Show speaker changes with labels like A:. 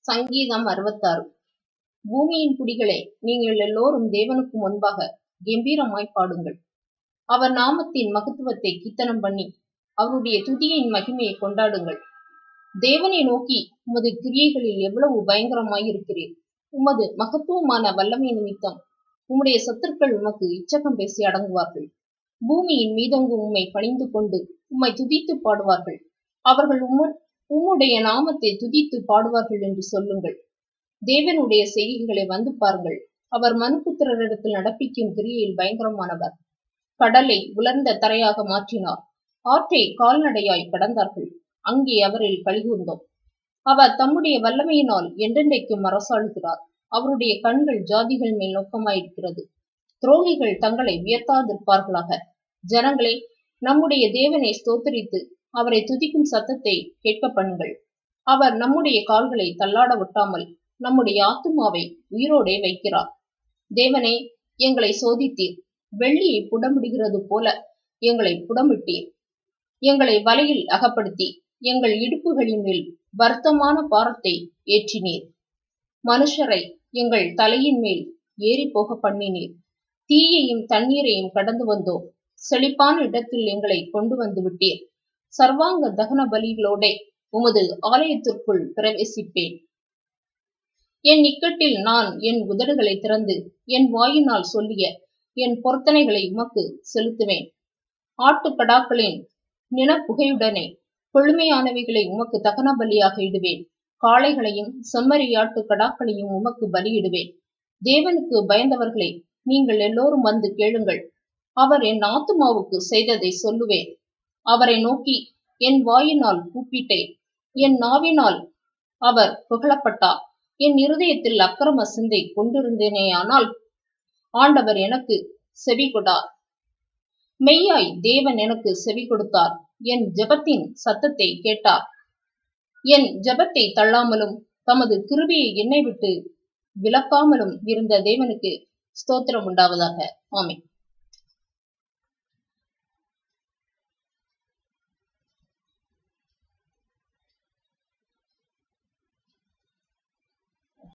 A: சங்கீதம் அறுபத்தாறு பூமியின் குடிகளே நீங்கள் எல்லோரும் தேவனுக்கு முன்பாக கெம்பீரமாய் பாடுங்கள் அவர் நாமத்தின் மகத்துவத்தை கீர்த்தனம் பண்ணி அவருடைய துதியின் மகிமையை கொண்டாடுங்கள் தேவனை நோக்கி உமது கிரியைகளில் எவ்வளவு பயங்கரமாயிருக்கிறீர் உமது மகத்துவமான வல்லமை நிமித்தம் உம்முடைய சத்துருக்கள் உமக்கு இச்சகம் பேசி அடங்குவார்கள் பூமியின் மீதெங்கும் உம்மை பணிந்து கொண்டு உம்மை துதித்து பாடுவார்கள் அவர்கள் உம்ம உம்முடைய நாமத்தை துதித்து பாடுவார்கள் என்று சொல்லுங்கள் தேவனுடைய செய்கைகளை வந்து பாருங்கள் அவர் மனுபுத்திரரிடத்தில் நடப்பிக்கும் கிரியையில் பயங்கரமானவர் கடலை உலர்ந்த தரையாக மாற்றினார் ஆற்றை கால்நடையாய் கடந்தார்கள் அங்கே அவரில் கழிகூர்ந்தோம் அவர் தம்முடைய வல்லமையினால் என்றென்றைக்கும் அரசாளுகிறார் அவருடைய கண்கள் ஜாதிகள் மேல் நோக்கமாயிருக்கிறது துரோகிகள் தங்களை வியர்த்தாதிருப்பார்களாக ஜனங்களே நம்முடைய தேவனை ஸ்தோத்தரித்து அவரை துதிக்கும் சத்தத்தை கேட்க பண்ணுங்கள் அவர் நம்முடைய கால்களை தள்ளாட ஒட்டாமல் நம்முடைய ஆத்துமாவை உயிரோடே வைக்கிறார் தேவனே எங்களை சோதித்தீர் வெள்ளியை புடமிடுகிறது போல எங்களை புடமிட்டீர் எங்களை வலையில் அகப்படுத்தி எங்கள் இடுப்புகளின் மேல் வருத்தமான பாரத்தை ஏற்றினீர் மனுஷரை எங்கள் தலையின் மேல் ஏறி போக பண்ணினீர் தீயையும் தண்ணீரையும் கடந்து வந்தோம் செழிப்பான இடத்தில் எங்களை கொண்டு வந்து விட்டீர் சர்வாங்க தகன பலிகளோட உமது ஆலயத்திற்குள் பிரவேசிப்பேன் என் இக்கட்டில் நான் என் உதடுகளை திறந்து என் வாயினால் சொல்லிய என் பொருத்தனைகளை உமக்கு செலுத்துவேன் ஆட்டுக்கடாக்களின் நினப்புகையுடனே கொழுமையானவைகளை உமக்கு தகன பலியாக இடுவேன் காளைகளையும் செம்மறியாட்டு கடாக்களையும் உமக்கு பலியிடுவேன் தேவனுக்கு பயந்தவர்களை நீங்கள் எல்லோரும் வந்து கேளுங்கள் அவர் என் ஆத்துமாவுக்கு செய்ததை சொல்லுவேன் அவரை நோக்கி என் வாயினால் கூப்பிட்டேன் என் நாவினால் அவர் புகழப்பட்டார் என் இருதயத்தில் அக்கிரம சிந்தை கொண்டிருந்தேனேயானால் ஆண்டவர் எனக்கு செவி கொடார் மெய்யாய் தேவன் எனக்கு செவி கொடுத்தார் என் ஜெபத்தின் சத்தத்தை கேட்டார் என் ஜெபத்தை தள்ளாமலும் தமது கிருபியை என்னை விட்டு விலக்காமலும் இருந்த தேவனுக்கு ஸ்தோத்திரம் உண்டாவதாக ஆமை